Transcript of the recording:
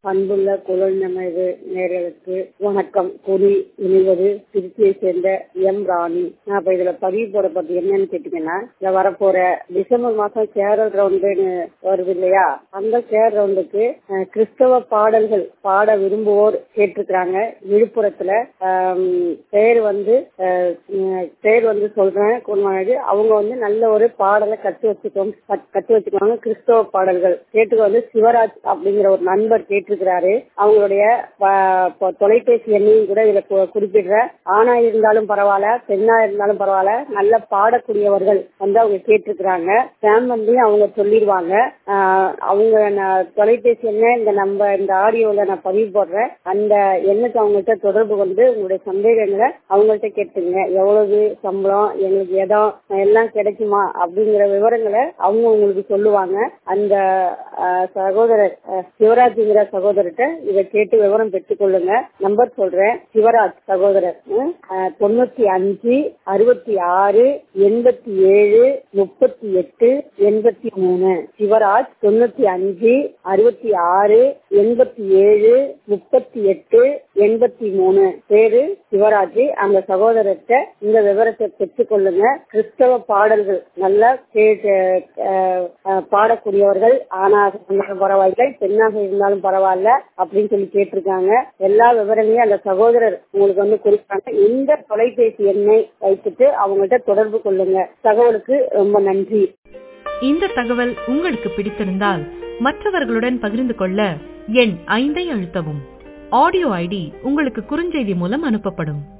அன்புள்ள குரல் நமது நேர்களுக்கு வணக்கம் கூறி இணைவது திருச்சியை சேர்ந்த எம் ராணி நான் இப்ப இதுல பதிவு போட பத்தி என்னன்னு கேட்டீங்கன்னா இந்த வரப்போற டிசம்பர் மாசம் சேரல் ரவுண்டுன்னு வருது இல்லையா அந்த சேர் ரவுண்டுக்கு அஹ், கிறிஸ்தவ பாடல்கள் பாட விரும்புவோர் கேட்டிருக்கிறாங்க விழுப்புரத்துல ஆம், பேர் வந்து அஹ், உம், பேர் வந்து சொல்றேன் குருமானது அவங்க வந்து நல்ல ஒரு பாடலை கத்து வச்சுக்கோங்க கத்- கத்து வச்சுக்குவாங்க கிறிஸ்தவ பாடல்கள் கேட்டுக்கு வந்து சிவராஜ் அப்படிங்கிற ஒரு நண்பர் கேட்டிருக்கிறாரு அவங்களுடைய ப- ப- தொலைபேசி எண்ணையும் கூட இதுல கு- குறிப்பிடுறேன் ஆணா இருந்தாலும் பரவாயில்ல பெண்ணா இருந்தாலும் பரவாயில்ல நல்ல பாடக்கூடியவர்கள் வந்து அவங்க கேட்டிருக்கிறாங்க சாம் வந்து அவங்க சொல்லிடுவாங்க ஆஹ் அவங்க நான் தொலைபேசி எண்ணை இந்த நம்ம இந்த ஆடியோல நான் பதிவு போடுறேன் அந்த எண்ணுக்கு அவங்கள்ட்ட தொடர்பு கொண்டு உங்களுடைய சந்தேகங்களை அவங்கள்ட்ட கேட்டுங்க எவ்வளவு சம்பளம் எங்களுக்கு இடம் எல்லாம் கிடைக்குமா அப்படிங்கிற விவரங்களை அவங்க உங்களுக்கு சொல்லுவாங்க அந்த ஆஹ், சகோதரர் ஆஹ், சிவராஜ்ங்கிற சகோதரர்கிட்ட இதை கேட்டு விவரம் பெற்றுக்கொள்ளுங்க நம்பர் சொல்றேன் சிவராஜ் சகோதரர் உம், ஆஹ், தொண்ணூத்தி அஞ்சு அறுபத்தி ஆறு எண்பத்தி ஏழு முப்பத்தி எட்டு எண்பத்தி மூணு சிவராஜ் தொண்ணூத்தி அஞ்சு அறுபத்தி ஆறு எண்பத்தி ஏழு முப்பத்தி எட்டு எண்பத்தி மூணு பேரு சிவராஜ் அந்த சகோதரர்கிட்ட இந்த விவரத்தை பெற்றுக்கொள்ளுங்க கிறிஸ்தவ பாடல்கள் நல்லா கேட்டு அஹ், அஹ், பாடக்கூடியவர்கள் ஆணாக இருந்தாலும் பரவாயில்லை பெண்ணாக இருந்தாலும் பரவாயில்ல அப்படின்னு சொல்லி கேட்டிருக்காங்க எல்லா விவரங்களையும் அந்த சகோதரர் உங்களுக்கு வந்து குறிப்பாங்க இந்த தொலைபேசி எண்ணை வைத்துட்டு அவங்கள்ட்ட தொடர்பு கொள்ளுங்க தகவலுக்கு ரொம்ப நன்றி இந்த தகவல் உங்களுக்கு பிடித்திருந்தால் மற்றவர்களுடன் பகிர்ந்து கொள்ள எண் ஐந்தை அழுத்தவும் ஆடியோ ஐடி உங்களுக்கு குறுஞ்செய்தி மூலம் அனுப்பப்படும்